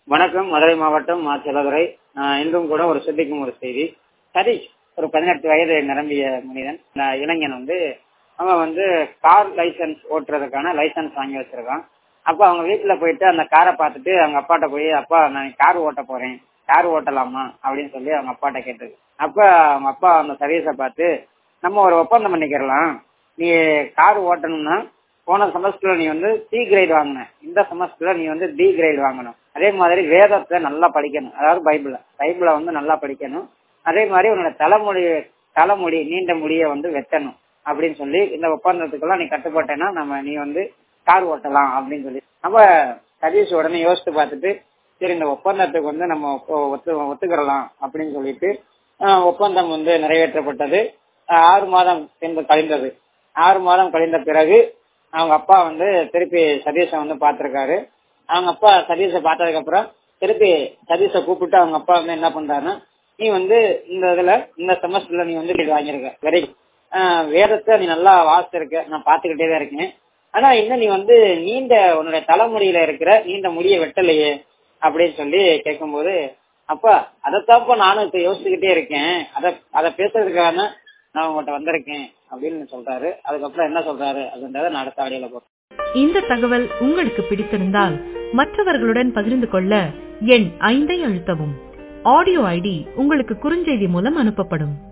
வணக்கம் மதுரை மாவட்டம் மா செல்லதுரை ஆஹ் இன்றும் கூட ஒரு சிந்திக்கும் ஒரு செய்தி சதீஷ் ஒரு பதினெட்டு வயது நிரம்பிய மனிதன் ஆஹ் இளைஞன் வந்து அவன் வந்து கார் லைசன்ஸ் ஓட்டுறதுக்கான லைசன்ஸ் வாங்கி வச்சிருக்கான் அப்ப அவங்க வீட்டுல போயிட்டு அந்த காரை பார்த்துட்டு அவங்க அப்பாட்ட போய் அப்பா நான் கார் ஓட்ட போறேன் கார் ஓட்டலாமா அப்படின்னு சொல்லி அவங்க அப்பாட்ட கேட்டது அப்ப அவங்க அப்பா அந்த சர்வீஸை பார்த்து நம்ம ஒரு ஒப்பந்தம் பண்ணிக்கிறலாம் நீ கார் ஓட்டணும்னா போன செமஸ்டர்ல நீ வந்து சி கிரேட் வாங்கின இந்த செமஸ்டர்ல நீ வந்து டி கிரேட் வாங்கணும் அதே மாதிரி வேதத்தை நல்லா படிக்கணும் அதாவது பைபிள பைபிளை வந்து நல்லா படிக்கணும் அதே மாதிரி உன்னோட தலைமுடி தலைமுடி நீண்ட முடியை வந்து வெட்டணும் அப்படின்னு சொல்லி இந்த ஒப்பந்தத்துக்கெல்லாம் நீ கட்டுப்பட்டேன்னா நம்ம நீ வந்து கார் ஓட்டலாம் அப்படின்னு சொல்லி நம்ம சதீஷ் உடனே யோசித்து பார்த்துட்டு சரி இந்த ஒப்பந்தத்துக்கு வந்து நம்ம ஒப்பு- ஒத்து ஒத்துக்கிறலாம் அப்படின்னு சொல்லிட்டு ஆஹ், ஒப்பந்தம் வந்து நிறைவேற்றப்பட்டது ஆஹ், ஆறு மாதம் பின்பு கழிந்தது ஆறு மாதம் கழிந்த பிறகு அவங்க அப்பா வந்து திருப்பி சதீஷை வந்து பார்த்திருக்காரு அவங்க அப்பா சதீஷை பார்த்ததுக்கு அப்புறம் திருப்பி சதீஷை கூப்பிட்டு அவங்க அப்பா வந்து என்ன பண்றாருன்னா நீ வந்து இந்த இதுல இந்த செமஸ்டர்ல நீ வந்து இது வாங்கியிருக்க வெரி வேதத்தை நீ நல்லா வாசிச்சிருக்க நான் பார்த்துக்கிட்டே தான் இருக்கேன் ஆனா இன்னும் நீ வந்து நீண்ட உன்னுடைய தலைமுடியில இருக்கிற நீண்ட முடியை வெட்டலையே அப்படின்னு சொல்லி கேட்கும்போது அப்பா அதைத்தாப்பா நானும் இப்ப யோசிச்சுக்கிட்டே இருக்கேன் அதை அதை பேசுறதுக்காக தான் நான் உங்கள்கிட்ட வந்திருக்கேன் அப்படின்னு சொல்றாரு அதுக்கப்புறம் என்ன சொல்றாரு அப்படின்றத நான் அடுத்த ஆடியோல போறேன் இந்த தகவல் உங்களுக்கு பிடித்திருந்தால் மற்றவர்களுடன் பகிர்ந்து கொள்ள எண் ஐந்தை அழுத்தவும் ஆடியோ ஐடி உங்களுக்கு குறுஞ்செய்தி மூலம் அனுப்பப்படும்